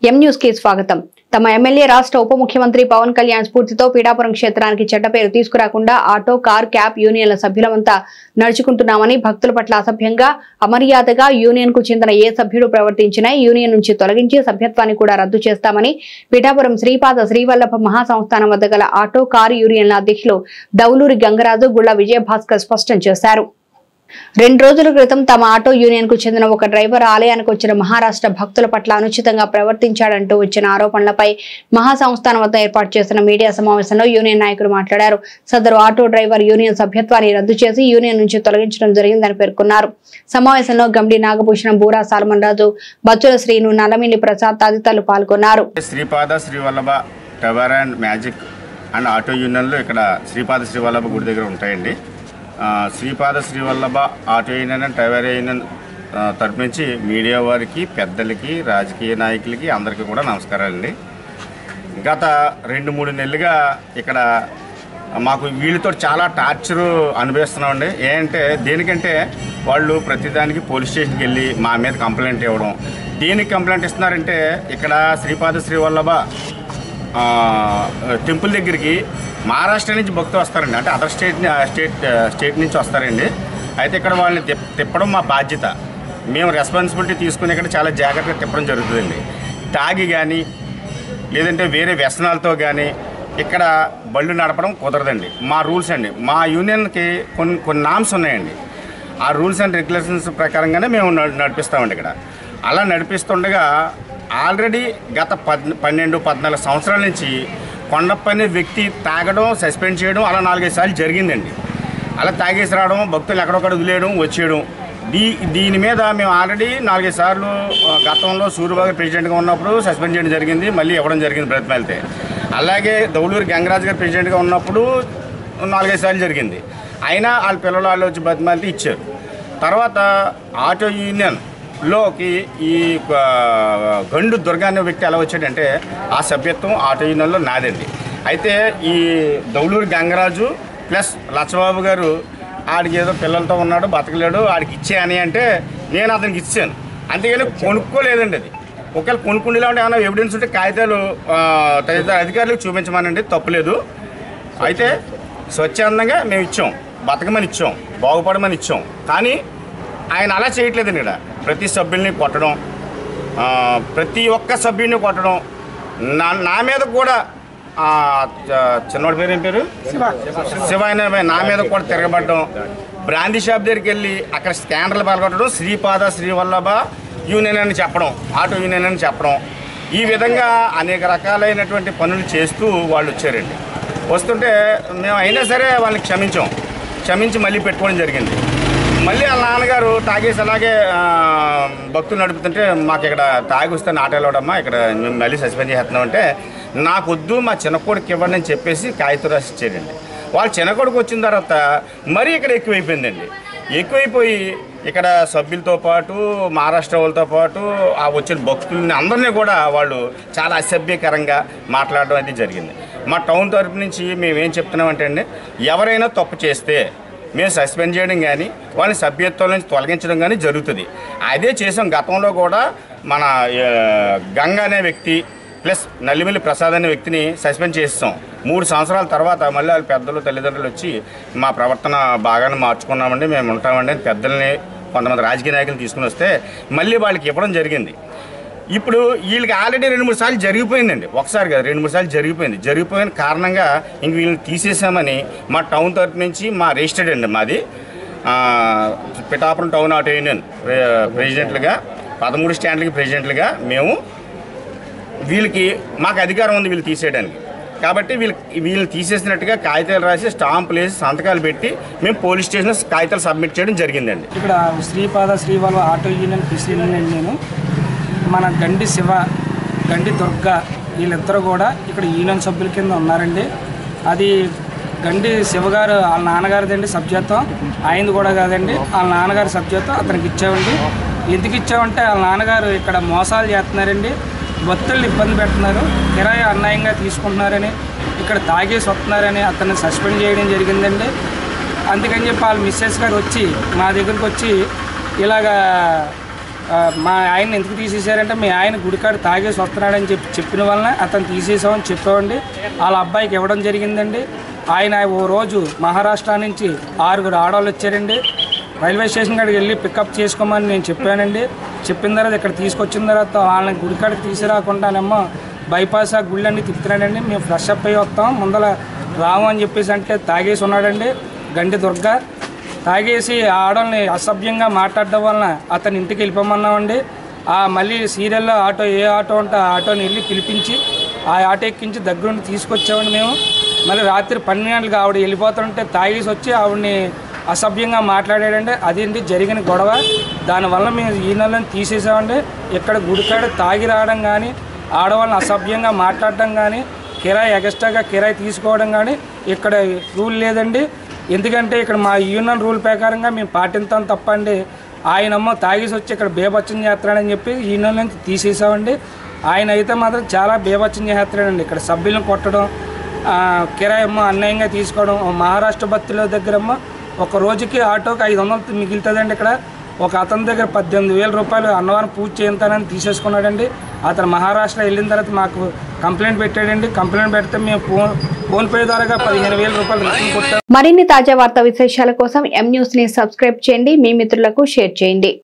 M news కి స్వాగతం తమ ఎమ్మెల్యే రాష్ట్ర ఉప ముఖ్యమంత్రి పవన్ కళ్యాణ్ స్ఫూర్తితో పీడాపురం క్షేత్రానికి చెడ్డ పేరు తీసుకురాకుండా ఆటో కార్ క్యాబ్ యూనియన్ల సభ్యులమంతా నడుచుకుంటున్నామని భక్తుల పట్ల అసభ్యంగా అమర్యాదగా యూనియన్ కు చెందిన ఏ సభ్యుడు ప్రవర్తించినా యూనియన్ నుంచి తొలగించి సభ్యత్వాన్ని కూడా రద్దు చేస్తామని పీఠాపురం శ్రీపాద శ్రీవల్లభ మహాసంస్థానం వద్ద గల ఆటో కారు యూనియన్ల అధ్యక్షులు దౌలూరి గంగరాజు గుళ్ల విజయభాస్కర్ స్పష్టం చేశారు రెండు రోజుల క్రితం తమ ఆటో యూనియన్ కు చెందిన ఒక డ్రైవర్ ఆలయానికి వచ్చిన మహారాష్ట్ర భక్తుల పట్ల అనుచితంగా ప్రవర్తించాడంటూ వచ్చిన ఆరోపణలపై మహాసంస్థానం వద్ద ఏర్పాటు చేసిన మీడియా సమావేశంలో యూనియన్ నాయకులు మాట్లాడారు సదరు ఆటో డ్రైవర్ యూనియన్ సభ్యత్వాన్ని రద్దు చేసి యూనియన్ నుంచి తొలగించడం జరిగిందని పేర్కొన్నారు సమావేశంలో గండి నాగభూషణం బూరా సాల్మన్ రాజు బచ్చుల శ్రీను నల్లమిల్లి ప్రసాద్ తదితరులు పాల్గొన్నారు Sripada Srivallabha tower and magic and auto యూనియన్లు ఇక్కడ శ్రీపాద శ్రీవల్లభ గుడి దగ్గర ఉంటాయండి ఆ, Sripada Srivallabha auto union and tower union ఆ, తరపు నుంచి మీడియా వారికి పెద్దలకి రాజకీయ నాయకులకి అందరికీ కూడా నమస్కారాలండి గత రెండు మూడు నెలలుగా ఇక్కడ మాకు వీళ్ళతో చాలా టార్చర్ అనుభవిస్తున్నామండి ఏంటంటే దేనికంటే వాళ్ళు ప్రతిదానికి పోలీస్ స్టేషన్కి వెళ్ళి మా మీద కంప్లైంట్ ఇవ్వడం దేనికి కంప్లైంట్ ఇస్తున్నారంటే ఇక్కడ శ్రీపాద శ్రీవల్లభ ఆ, టెంపుల్ దగ్గరికి మహారాష్ట్ర నుంచి భక్తులు వస్తారండి అంటే అదర్ స్టేట్ స్టేట్ స్టేట్ నుంచి వస్తారండి అయితే ఇక్కడ వాళ్ళని తిప్- తిప్పడం మా బాధ్యత మేము రెస్పాన్సిబిలిటీ తీసుకుని ఇక్కడ చాలా జాగ్రత్తగా తిప్పడం జరుగుతుందండి తాగి కానీ లేదంటే వేరే వ్యసనాలతో కానీ ఇక్కడ బళ్ళు నడపడం కుదరదండి మా రూల్స్ అండి మా యూనియన్కి కొన్ని కొన్ని నామ్స్ ఉన్నాయండి ఆ రూల్స్ అండ్ రెగ్యులేషన్స్ ప్రకారంగానే మేము నడు- నడిపిస్తామండి ఇక్కడ అలా నడిపిస్తుండగా ఆల్రెడీ గత పద్ పన్నెండు పద్నాలుగు సంవత్సరాల నుంచి కొండప్ప అనే వ్యక్తి తాగడం సస్పెండ్ చేయడం అలా నాలుగైదు సార్లు జరిగిందండి అలా తాగేసి రావడం భక్తులు ఎక్కడొక్కడ వదిలేయడం వచ్చేయడం దీ దీని మీద మేము ఆల్రెడీ నాలుగైదు సార్లు ఆ, గతంలో సూర్యబాబు ప్రెసిడెంట్గా ఉన్నప్పుడు సస్పెండ్ చేయడం జరిగింది మళ్ళీ ఇవ్వడం జరిగింది బ్రతిమెళ్తే అలాగే దౌలూరు గంగరాజు గారు ప్రెసిడెంట్గా ఉన్నప్పుడు నాలుగైదు సార్లు జరిగింది అయినా వాళ్ళ పిల్లలు వాళ్ళు వచ్చి బతిమాలితే ఇచ్చారు తర్వాత ఆటో యూనియన్లోకి ఈ ఆ, గండు దుర్గా అనే వ్యక్తి ఎలా వచ్చాడంటే ఆ సభ్యత్వం ఆటో యూనియన్లో నాదండి అయితే ఈ దౌలూరు గంగరాజు ప్లస్ లచ్చబాబు గారు ఆడికి ఏదో పిల్లలతో ఉన్నాడు బతకలేడు ఆడికి ఇచ్చే అని అంటే నేను అతనికి ఇచ్చాను అంతేగాని కొనుక్కోలేదండి అది ఒకవేళ కొనుక్కుండేలా ఉంటే ఏమైనా ఎవిడెన్స్ ఉంటే కాగితాలు ఆ, తదితర అధికారులకు చూపించమనండి తప్పులేదు అయితే స్వచ్ఛందంగా మేము ఇచ్చాం బతకమని ఇచ్చాం బాగుపడమని ఇచ్చాం కానీ ఆయన అలా చేయట్లేదండి ఇక్కడ ప్రతి సభ్యుల్ని కొట్టడం ఆ, ప్రతి ఒక్క సభ్యుడిని కొట్టడం నా నా మీద కూడా ఆ, చ- చిన్నోడి పేరు ఏం పేరు శివ అనే అబ్బాయి నా మీద కూడా తిరగబడడం బ్రాందీ షాప్ దగ్గరికి వెళ్ళి అక్కడ స్కానర్లు పాల్గొట్టడం శ్రీపాద శ్రీవల్లభ యూనియన్ అని చెప్పడం ఆటో యూనియన్ అని చెప్పడం ఈ విధంగా అనేక రకాలైనటువంటి పనులు చేస్తూ వాళ్ళు వచ్చారండి వస్తుంటే మేము అయినా సరే వాళ్ళని క్షమించాం క్షమించి మళ్ళీ పెట్టుకోవడం జరిగింది మళ్ళీ వాళ్ళ నాన్నగారు తాగేసి అలాగే ఆ, భక్తులు నడుపుతుంటే మాకు ఇక్కడ తాగి వస్తే నాటేలోడమ్మా ఇక్కడ మేము మళ్ళీ సస్పెండ్ చేస్తున్నాం అంటే నాకు వద్దు మా చిన్న కొడుకు ఇవ్వండి అని చెప్పేసి కాగితం రాసి ఇచ్చారండి వాళ్ళ చిన్న కొడుకు వచ్చిన తర్వాత మరీ ఇక్కడ ఎక్కువైపోయిందండి ఎక్కువైపోయి ఇక్కడ సభ్యులతో పాటు మహారాష్ట్ర వాళ్ళతో పాటు ఆ వచ్చిన భక్తుల్ని అందరినీ కూడా వాళ్ళు చాలా అసభ్యకరంగా మాట్లాడడం అది జరిగింది మా టౌన్ తరపు నుంచి మేము ఏం చెప్తున్నామంటే అండి ఎవరైనా తప్పు చేస్తే మేము సస్పెండ్ చేయడం కానీ వాళ్ళని సభ్యత్వం నుంచి తొలగించడం కానీ జరుగుతుంది అదే చేసాం గతంలో కూడా మన ఆ, గంగ అనే వ్యక్తి ప్లస్ నల్లిమిల్లి ప్రసాద్ అనే వ్యక్తిని సస్పెండ్ చేస్తాం మూడు సంవత్సరాల తర్వాత మళ్ళీ వాళ్ళ పెద్దలు తల్లిదండ్రులు వచ్చి మా ప్రవర్తన బాగానే మార్చుకున్నామండి మేము ఉంటామండి అని పెద్దల్ని కొంతమంది రాజకీయ నాయకులు తీసుకుని వస్తే మళ్ళీ వాళ్ళకి ఇవ్వడం జరిగింది ఇప్పుడు వీళ్ళకి ఆల్రెడీ రెండు మూడు సార్లు జరిగిపోయిందండి ఒకసారి కదా రెండు మూడు సార్లు జరిగిపోయింది జరిగిపోయిన కారణంగా ఇంక వీళ్ళని తీసేసామని మా టౌన్ తరపు నుంచి మా రిజిస్టర్డ్ అండి మాది ఆ, పిఠాపురం టౌన్ ఆటో యూనియన్ ప్రె- ప్రెసిడెంట్లుగా పదమూడు స్టాండ్లకి ప్రెసిడెంట్లుగా మేము వీళ్ళకి మాకు అధికారం ఉంది వీళ్ళు తీసేయడానికి కాబట్టి వీళ్ళు వీళ్ళని తీసేసినట్టుగా కాగితాలు రాసి స్టాంపులు వేసి సంతకాలు పెట్టి మేము పోలీస్ స్టేషన్లో కాగితాలు సబ్మిట్ చేయడం జరిగిందండి ఇక్కడ Sripada Srivallabha auto union president అండి నేను మన గండి శివ గండి దుర్గ వీళ్ళిద్దరూ కూడా ఇక్కడ యూనియన్ సభ్యుల కింద ఉన్నారండి అది గండి శివ గారు వాళ్ళ నాన్నగారిదండి సభ్యత్వం ఆయనది కూడా కాదండి వాళ్ళ నాన్నగారి సభ్యత్వం అతనికి ఇచ్చామండి ఎందుకు ఇచ్చామంటే వాళ్ళ నాన్నగారు ఇక్కడ మోసాలు చేస్తున్నారండి భక్తుల్ని ఇబ్బంది పెడుతున్నారు కిరాయి అన్యాయంగా తీసుకుంటున్నారని ఇక్కడ తాగేసి వస్తున్నారని అతన్ని సస్పెండ్ చేయడం జరిగిందండి అందుకని చెప్పి వాళ్ళ మిస్సెస్ గారు వచ్చి మా దగ్గరికి వచ్చి ఇలాగా ఆ, మా ఆయన ఎందుకు తీసేశారంటే మీ ఆయన గుడికాడు తాగేసి వస్తున్నాడని చెప్పి చెప్పిన వలన అతను తీసేసామని చెప్పామండి వాళ్ళ అబ్బాయికి ఇవ్వడం జరిగిందండి ఆయన ఓ రోజు మహారాష్ట్ర నుంచి ఆరుగురు ఆడవాళ్ళు వచ్చారండి రైల్వే స్టేషన్ కాడికి వెళ్ళి పికప్ చేసుకోమని నేను చెప్పానండి చెప్పిన తర్వాత ఇక్కడ తీసుకొచ్చిన తర్వాత వాళ్ళని గుడికాడికి తీసుకురాకుండానేమో బైపాస్ ఆ గుళ్ళన్నీ తిప్పుతున్నాడండి మేము ఫ్రెష్ అప్ అయ్యి వస్తాం ముందర రాము అని చెప్పేసి అంటే తాగేసి ఉన్నాడండి గండి దుర్గ తాగేసి ఆ ఆడవాళ్ళని అసభ్యంగా మాట్లాడడం వలన అతని ఇంటికి వెళ్ళిపోమన్నామండి ఆ మళ్ళీ సీరియల్లో ఆటో ఏ ఆటో ఉంటే ఆ ఆటోని వెళ్ళి పిలిపించి ఆ ఆటో ఎక్కించి దగ్గరుండి తీసుకొచ్చామండి మేము మళ్ళీ రాత్రి పన్నెండు గంటలకు ఆవిడ వెళ్ళిపోతుంటే తాగేసి వచ్చి ఆవిడని అసభ్యంగా మాట్లాడాడండి అదేంటి జరిగిన గొడవ దానివల్ల మేము ఈ నెలను తీసేసామండి ఇక్కడ గుడికాడ తాగి రావడం కానీ ఆడవాళ్ళని అసభ్యంగా మాట్లాడడం కానీ కిరాయి ఎగస్ట్రాగా కిరాయి తీసుకోవడం కానీ ఇక్కడ రూల్ లేదండి ఎందుకంటే ఇక్కడ మా యూనియన్ రూల్ ప్రకారంగా మేము పాటిస్తాం తప్పండి ఆయనమ్మ తాగేసి వచ్చి ఇక్కడ బేబచ్చం చేస్తున్నాడని చెప్పి యూనియన్ నుంచి తీసేసామండి ఆయన అయితే మాత్రం చాలా బేబచ్చం చేస్తున్నాడండి ఇక్కడ సభ్యులను కొట్టడం ఆ, కిరాయి అమ్మ అన్యాయంగా తీసుకోవడం మహారాష్ట్ర భక్తుల దగ్గరమ్మ ఒక రోజుకి ఆటోకి ఐదు వందలు మిగులుతుందండి ఇక్కడ ఒక అతని దగ్గర పద్దెనిమిది వేల రూపాయలు అన్నవరం పూజ చేయించానని తీసేసుకున్నాడండి అతను మహారాష్ట్ర వెళ్ళిన తర్వాత మాకు కంప్లైంట్ పెట్టాడండి కంప్లైంట్ పెడితే మేము ఫోన్ ఫోన్పే ద్వారా పదిహేను వేల రూపాయలు రిటర్న్ కొట్టాం మరిన్ని తాజా వార్తా విశేషాల కోసం ఎం న్యూస్ ని సబ్స్క్రైబ్ చేయండి మీ మిత్రులకు షేర్ చేయండి